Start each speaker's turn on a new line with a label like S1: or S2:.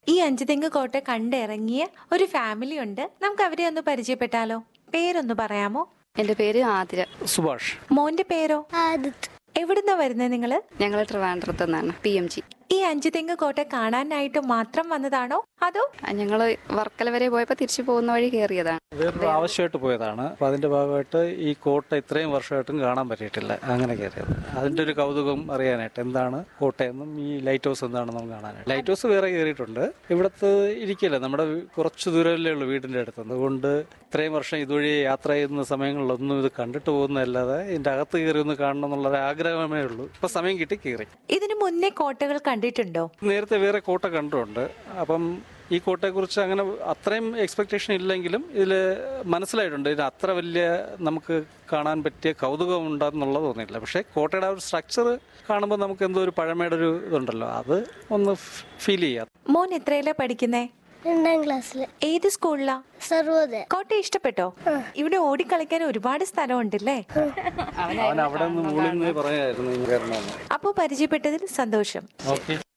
S1: ഈ അഞ്ചുതെങ്ങ് കോട്ട കണ്ടിറങ്ങിയ ഒരു ഫാമിലി ഉണ്ട് നമുക്ക് അവരെ ഒന്ന് പരിചയപ്പെട്ടാലോ പേരൊന്ന് പറയാമോ
S2: എന്റെ പേര് ആതിര
S3: സുഭാഷ്
S1: മോന്റെ പേരോ
S4: ആദിത്യ
S1: എവിടുന്നാ വരുന്നത് നിങ്ങള്
S2: ഞങ്ങൾ ട്രിവാൻഡ്രത്ത് നിന്നാണ് പി എം ജി
S1: ഈ അഞ്ചുതെങ്ങ് കോട്ട കാണാനായിട്ട് മാത്രം വന്നതാണോ അതോ
S2: ഞങ്ങൾ വർക്കല വരെ പോയപ്പോൾ തിരിച്ചു പോകുന്ന വഴി കയറിയതാണ്
S3: വേറൊരു ആവശ്യമായിട്ട് പോയതാണ് അപ്പൊ അതിന്റെ ഭാഗമായിട്ട് ഈ കോട്ട ഇത്രയും വർഷമായിട്ടും കാണാൻ പറ്റിയിട്ടില്ല അങ്ങനെ കയറിയത് അതിന്റെ ഒരു കൗതുകം അറിയാനായിട്ട് എന്താണ് കോട്ടയെന്നും ഈ ലൈറ്റ് ഹൗസ് എന്താണെന്നും കാണാനായിട്ട് ലൈറ്റ് ഹൗസ് വേറെ കയറിയിട്ടുണ്ട് ഇവിടുത്തെ ഇരിക്കില്ല നമ്മുടെ വി- കുറച്ച് ദൂരമല്ലേ ഉള്ളൂ വീടിന്റെ അടുത്ത് അതുകൊണ്ട് ഇത്രയും വർഷം ഇതുവഴി യാത്ര ചെയ്യുന്ന സമയങ്ങളിലൊന്നും ഇത് കണ്ടിട്ട് പോകുന്നതല്ലാതെ ഇതിന്റെ അകത്ത് കയറി ഒന്ന് കാണണം എന്നുള്ള ആഗ്രഹമേ ഉള്ളൂ ഇപ്പൊ സമയം കിട്ടി കയറി
S1: ഇതിനു മുന്നേ കോട്ടകൾ കണ്ടിട്ടുണ്ടോ
S3: നേരത്തെ വേറെ കോട്ട കണ്ടിട്ടുണ്ട് അപ്പം ഈ കോട്ടയെക്കുറിച്ച് അങ്ങനെ അത്രയും എക്സ്പെക്ടേഷൻ ഇല്ലെങ്കിലും ഇതിൽ മനസ്സിലായിട്ടുണ്ട് ഇതിന് അത്ര വലിയ നമുക്ക് കാണാൻ പറ്റിയ കൗതുകം ഉണ്ടെന്നുള്ളത് തോന്നിയില്ല പക്ഷേ കോട്ടയുടെ ആ ഒരു സ്ട്രക്ചർ കാണുമ്പോൾ നമുക്ക് എന്തോ ഒരു പഴമയുടെ ഒരു ഇതുണ്ടല്ലോ അത് ഒന്ന് ഫീൽ ചെയ്യാം
S1: മോൻ എത്രയിലാ പഠിക്കുന്നേ
S4: രണ്ടാം ക്ലാസ്സില്
S1: ഏത് സ്കൂളിലാ
S4: സർവോദയ
S1: കോട്ട ഇഷ്ടപ്പെട്ടോ ഇവിടെ ഓടിക്കളിക്കാൻ ഒരുപാട് സ്ഥലമുണ്ടല്ലേ
S3: അവൻ അവിടെ നിന്ന് മുകളിൽ നിന്ന് പറയായിരുന്നു ഇങ്ങനെ കയറണമെന്ന്
S1: അപ്പോ പരിചയപ്പെട്ടതിൽ സന്തോഷം
S3: ഓക്കെ